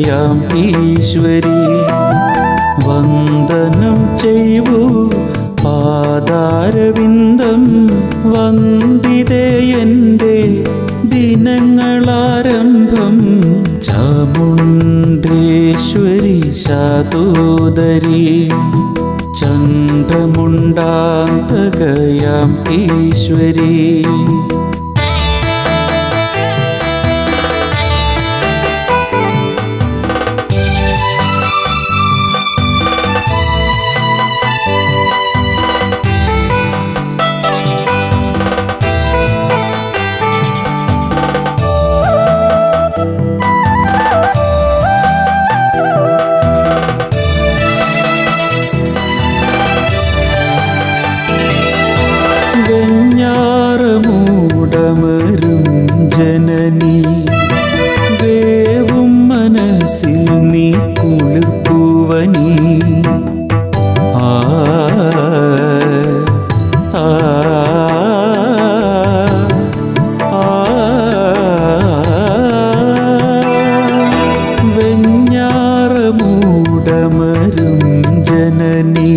തകയാം ഈശ്വരി വന്ദനം ചെയ്യൂ പാതാരവിന്ദം വന്ദിതേ എൻ്റെ ദിനങ്ങളാരംഭം ചാമുണ്ടേശ്വരി ശാതോദരി ചണ്ഡമുണ്ടാന്തകയാം ഈശ്വരി വെഞ്ഞാറമൂടമരും ജനനി വേവും മനസ്സിൽ നീ കുളിർപ്പൂവനി ആ ആ ആ വെഞ്ഞാറമൂടമരും ജനനി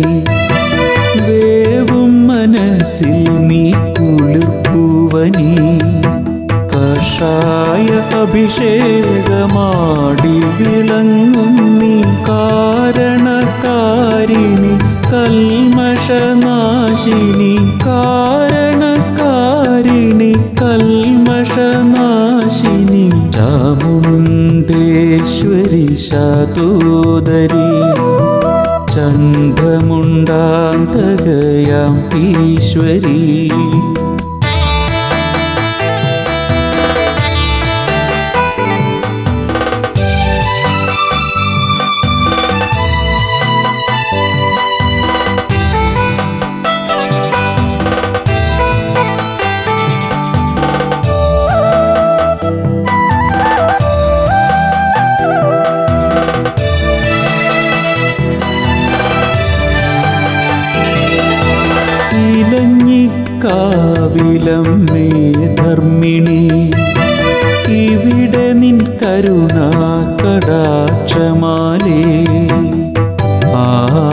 വേവും മനസ്സിൽ നീ കുളിർപ്പൂവനി കഷായ അഭിഷേകമാടി വിളങ്ങും നീ കാരണക്കാരിണി കൽമഷനാശിനി കാരണക്കാരിണി കൽമഷനാശിനി ചാമുണ്ടേശ്വരി ശാതോദരി ചണ്ഡമുണ്ടാന്തകയാം ഈശ്വരി ഇലഞ്ഞിക്കാവിലം മേ ധർമ്മിണി ഇവിടെ നിൻ കരുണ കടാക്ഷമാലേ ആ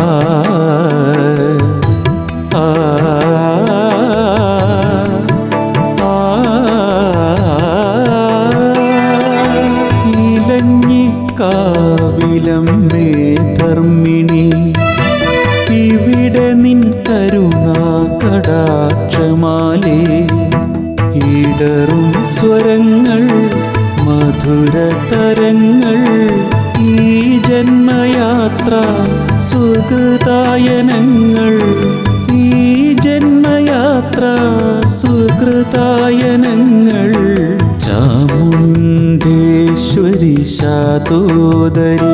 ആ ആ ഇലഞ്ഞിക്കാവിലം മേ ധർമ്മിണി ഇവിടെ നിൻ കരുണ കടാക്ഷമാലേ ഇടറും സ്വരങ്ങൾ മധുരതരങ്ങൾ ഈ ജന്മയാത്ര സുഹൃതായനങ്ങൾ ഈ ജന്മയാത്ര സുഹൃതായനങ്ങൾ ചാമുണ്ടേശ്വരി ശാതോദരി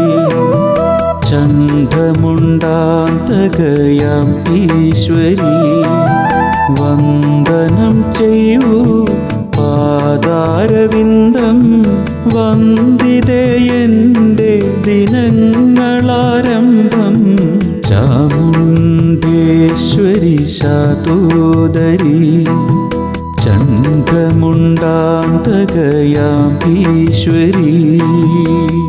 ചണ്ഡമുണ്ടാന്തകയാം ഈശ്വരി വന്ദനം ചെയ്യൂ പാതാരവിന്ദം വന്ദിതേ എൻ്റെ ദിനങ്ങളാരംഭം ചാമുണ്ടേശ്വരി ശാതോദരി ചണ്ഡമുണ്ടാന്തകയാം ഈശ്വരി